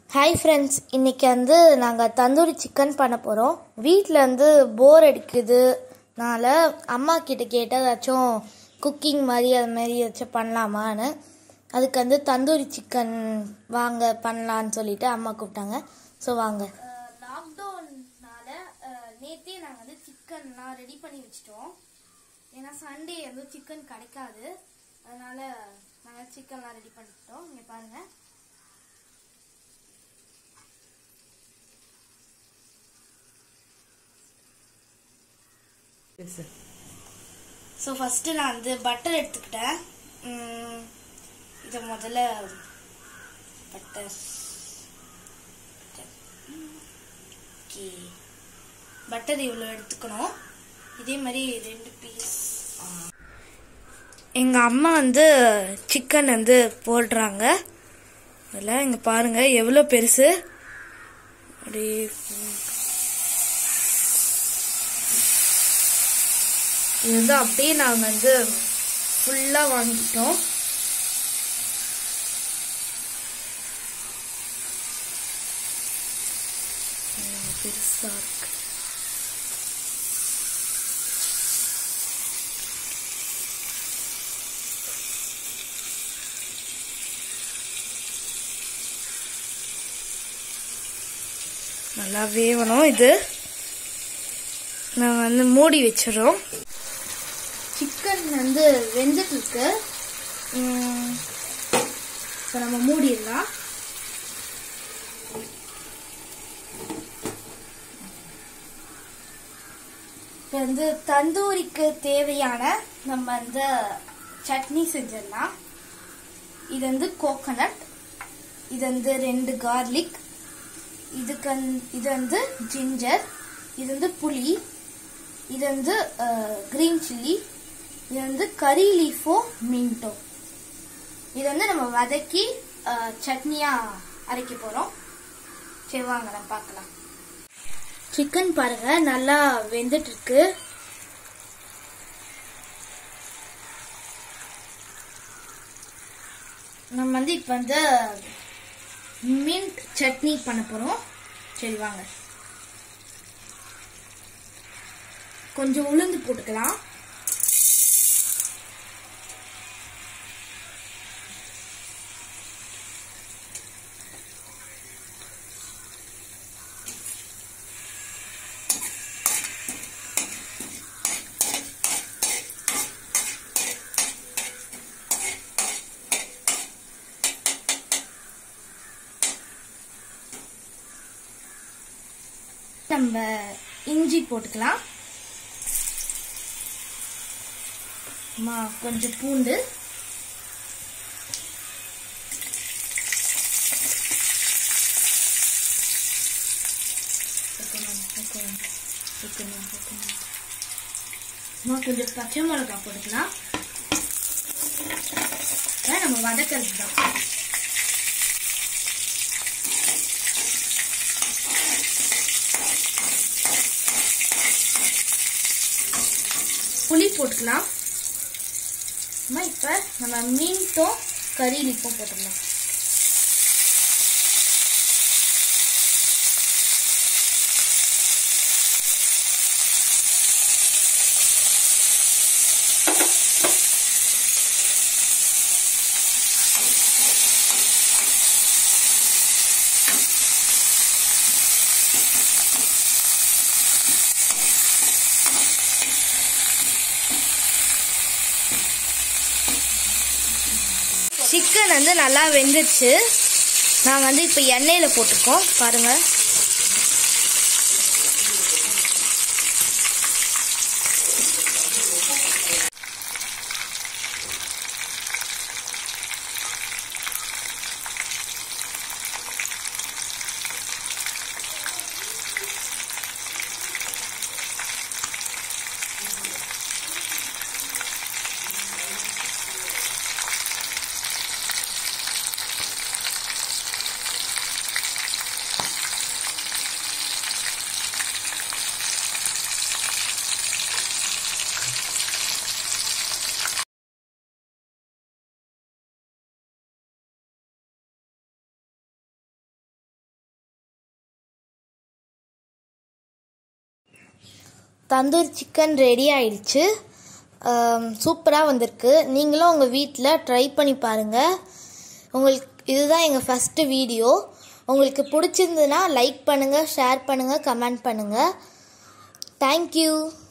Hi friends இன்னைக்கு வந்து நாங்கள் தந்தூரி சிக்கன் பண்ண போகிறோம் வீட்டில் வந்து போர் அடிக்குதுனால அம்மா கிட்ட கேட்டு ஏதாச்சும் குக்கிங் மாதிரி அது மாதிரி ஏதாச்சும் பண்ணலாமான்னு அதுக்கு வந்து தந்தூரி சிக்கன் வாங்க பண்ணலான்னு சொல்லிட்டு அம்மா கூப்பிட்டாங்க ஸோ வாங்க லாக்டவுன்னால நேற்றே நாங்கள் வந்து சிக்கன்லாம் ரெடி பண்ணி வச்சிட்டோம் ஏன்னா சண்டே வந்து சிக்கன் கிடைக்காது அதனால நாங்கள் சிக்கன்லாம் ரெடி பண்ணிட்டோம் இங்கே பாருங்கள் ஸோ ஃபஸ்ட்டு நான் வந்து பட்டர் எடுத்துக்கிட்டேன் உம், இதை முதல்ல பட்டர் ஓகே பட்டர் இவ்வளோ எடுத்துக்கணும் இதே மாதிரி ரெண்டு பீஸ் எங்கள் அம்மா வந்து சிக்கன் வந்து போடுறாங்க அதில் இங்கே பாருங்கள் எவ்வளோ பெருசு அப்படியே இது வந்து அப்படியே நாங்கள் வந்து ஃபுல்லாக வாங்கிட்டோம் பெருசாக இருக்கு நல்லா வேகணும் இது நாங்கள் வந்து மூடி வச்சிடறோம் சிக்கன் வந்து வெந்துட்டு இருக்கு இப்போ நம்ம மூடிடலாம் இப்போ வந்து தந்தூரிக்கு தேவையான நம்ம வந்து சட்னி செஞ்சிடலாம் இது வந்து கோகனட் இது வந்து ரெண்டு கார்லிக் இதுக்கு வந்து- இது வந்து ஜிஞ்சர் இது வந்து புளி இது வந்து கிரீன் சில்லி இது வந்து கறி லீஃபோ மின்டோ இது வந்து நம்ம வதக்கி அஹ், சட்னியா அரைக்க போறோம் சரி வாங்க நம்ம பார்க்கலாம் சிக்கன் பாருங்க நல்லா வெந்துட்டு இருக்கு நம்ம வந்து இப்போ வந்து மின்ட் சட்னி பண்ண போறோம் சரி வாங்க கொஞ்சம் உளுந்து போட்டுக்கலாம் நம்ம இஞ்சி போட்டுக்கலாம் அம்மா கொஞ்சம் பூண்டு வைக்கணும், வைக்கணும், வைக்கணும், வைக்கணும். அம்மா கொஞ்சம் பச்சை மிளகா போட்டுக்கலாம் அதான் நம்ம வதக்கிறது தான் புளி போட்டுக்கலாம் அம்மா இப்போ நம்ம மீன்ட்டும் கறி லிப்பும் போட்டுக்கலாம் சிக்கன் வந்து நல்லா வெந்துச்சு நாங்கள் வந்து இப்போ எண்ணெயில் போட்டிருக்கோம் பாருங்க தந்தூரி சிக்கன் ரெடி ஆயிடுச்சு சூப்பராக வந்திருக்கு நீங்களும் உங்கள் வீட்டில் ட்ரை பண்ணி பாருங்கள் உங்களுக்கு இதுதான் எங்கள் ஃபஸ்ட்டு வீடியோ உங்களுக்கு பிடிச்சிருந்ததுன்னா லைக் பண்ணுங்கள் ஷேர் பண்ணுங்கள் கமெண்ட் பண்ணுங்கள் தேங்க்யூ